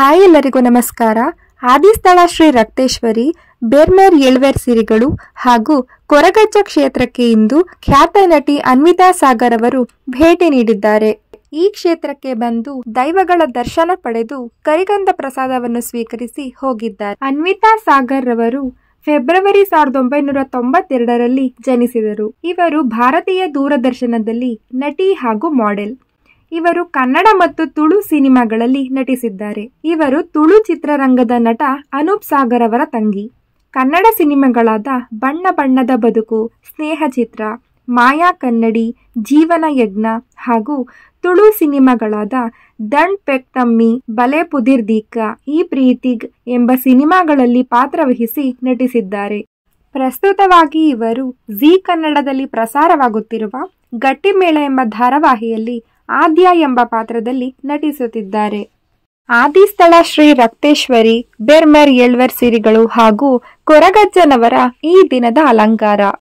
hi ಎಲ್ಲರಿಗೂ ನಮಸ್ಕಾರ ಆದಿಸ್ಥಳ ಶ್ರೀ ರಕ್ತೇಶ್ವರಿ ಬೇರ್ಮೇರ್ ಏಳ್ವೇರ್ ಸಿರಿಗಳು ಹಾಗೂ ಕೊರಗಜ್ಜ ಕ್ಷೇತ್ರಕ್ಕೆ ಇಂದು ಖ್ಯಾತ ನಟಿ ಅನ್ವಿತಾ ಸಾಗರ್ ಅವರು ಭೇಟಿ ನೀಡಿದ್ದಾರೆ ಈ ಕ್ಷೇತ್ರಕ್ಕೆ ಬಂದು ದೈವಗಳ ದರ್ಶನ ಪಡೆದು ಕರಿಗಂಧ ಪ್ರಸಾದವನ್ನು ಸ್ವೀಕರಿಸಿ ಹೋಗಿದ್ದಾರೆ ಅನ್ವಿತಾ ಸಾಗರ್ ರವರು ಫೆಬ್ರವರಿ ಸಾವಿರದ ಒಂಬೈನೂರ ತೊಂಬತ್ತೆರಡರಲ್ಲಿ ಜನಿಸಿದರು ಇವರು ಭಾರತೀಯ ದೂರದರ್ಶನದಲ್ಲಿ ನಟಿ ಹಾಗೂ ಮಾಡೆಲ್ ಇವರು ಕನ್ನಡ ಮತ್ತು ತುಳು ಸಿನಿಮಾಗಳಲ್ಲಿ ನಟಿಸಿದ್ದಾರೆ ಇವರು ತುಳು ಚಿತ್ರರಂಗದ ನಟ ಅನೂಪ್ ಸಾಗರ್ ಅವರ ತಂಗಿ ಕನ್ನಡ ಸಿನಿಮಾಗಳಾದ ಬಣ್ಣ ಬಣ್ಣದ ಬದುಕು ಸ್ನೇಹ ಚಿತ್ರ ಮಾಯಾ ಕನ್ನಡಿ ಜೀವನ ಯಜ್ಞ ಹಾಗೂ ತುಳು ಸಿನಿಮಾಗಳಾದ ದಂಡ್ ಪೆಕ್ತಮ್ಮಿ ಬಲೆ ಪುದಿರ್ದೀಕ ಈ ಪ್ರೀತಿಗ್ ಎಂಬ ಸಿನಿಮಾಗಳಲ್ಲಿ ಪಾತ್ರವಹಿಸಿ ನಟಿಸಿದ್ದಾರೆ ಪ್ರಸ್ತುತವಾಗಿ ಇವರು ಜಿ ಕನ್ನಡದಲ್ಲಿ ಪ್ರಸಾರವಾಗುತ್ತಿರುವ ಗಟ್ಟಿಮೇಳ ಎಂಬ ಧಾರಾವಾಹಿಯಲ್ಲಿ ಆದ್ಯ ಎಂಬ ಪಾತ್ರದಲ್ಲಿ ನಟಿಸುತ್ತಿದ್ದಾರೆ ಆದಿಸ್ಥಳ ಶ್ರೀ ರಕ್ತೇಶ್ವರಿ ಬೆರ್ಮೆರ್ ಏಳ್ವರ್ ಸಿರಿಗಳು ಹಾಗೂ ಕೊರಗಜ್ಜನವರ ಈ ದಿನದ ಅಲಂಕಾರ